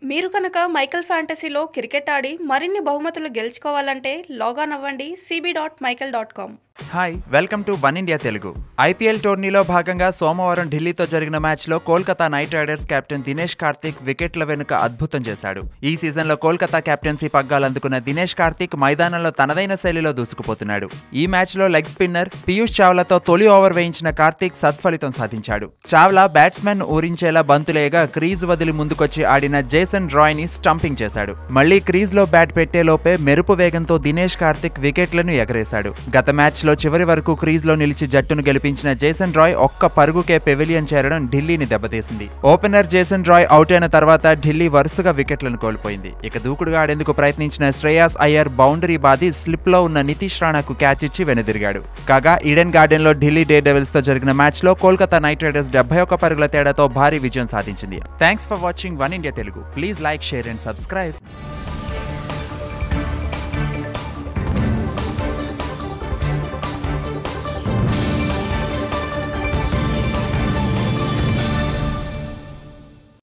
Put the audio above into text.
మీరు కనుక Michael ఫ్యాంటసీలో cricket ఆడి మరిన్ని బహుమతులు గెలుచుకోవాలంటే లాగాన్ అవ్వండి CB dot mykhel dot com hi welcome to one India Telugu IPL టోర్నీలో భాగంగా సోమవారం ఢిల్లీతో జరిగిన మ్యాచ్లో Kolkata knight riders captain Dinesh Karthik వికెట్ల వెనుక అద్భుతం చేశాడు ఈ సీజన్లో కోల్కతా కెప్టెన్సీ పగ్గాలు అందుకున్న దినేష్ కార్తీక్ మైదానంలో తనదైన శైలిలో దూసుకుపోతున్నాడు ఈ మ్యాచ్లో లెగ్ స్పిన్నర్ పీయూష్ చావ్లాతో తొలి ఓవర్ వేయించిన కార్తీక్ సత్ఫలితం సాధించాడు చావ్లా బ్యాట్స్మెన్ ఊరించేలా బంతులేగా క్రీజ్ వదిలి ముందుకొచ్చి ఆడిన జేసన్ రాయ్ ని స్టంపింగ్ చేశాడు మళ్లీ క్రీజ్ లో బ్యాట్ పెట్టేలోపే మెరుపు వేగంతో దినేష్ కార్తిక్ వికెట్లను ఎగరేశాడు గత మ్యాచ్ లో చివరి వరకు క్రీజ్ లో నిలిచి జట్టును గెలిపించిన జేసన్ రాయ్ ఒక్క పరుగుకే పెవిలియన్ చేరడం ఢిల్లీని దెబ్బతీసింది ఓపెనర్ జేసన్ రాయ్ అవుట్ అయిన తర్వాత ఢిల్లీ వరుసగా వికెట్లను కోల్పోయింది ఇక దూకుడుగా ఆడేందుకు ప్రయత్నించిన శ్రేయాస్ అయ్యర్ బౌండరీ బాది స్లిప్ లో ఉన్న నితీష్ రాణాకు క్యాచ్ ఇచ్చి వెనుదిరిగాడు కాగా ఈడెన్ గార్డెన్ లో ఢిల్లీ డే డెవిల్స్ తో జరిగిన మ్యాచ్ లో కోల్కతా నైట్ రైడర్స్ డెబ్బై ఒక్క పరుగుల తేడాతో భారీ విజయం సాధించింది thanks for watching one India Telugu please like share and subscribe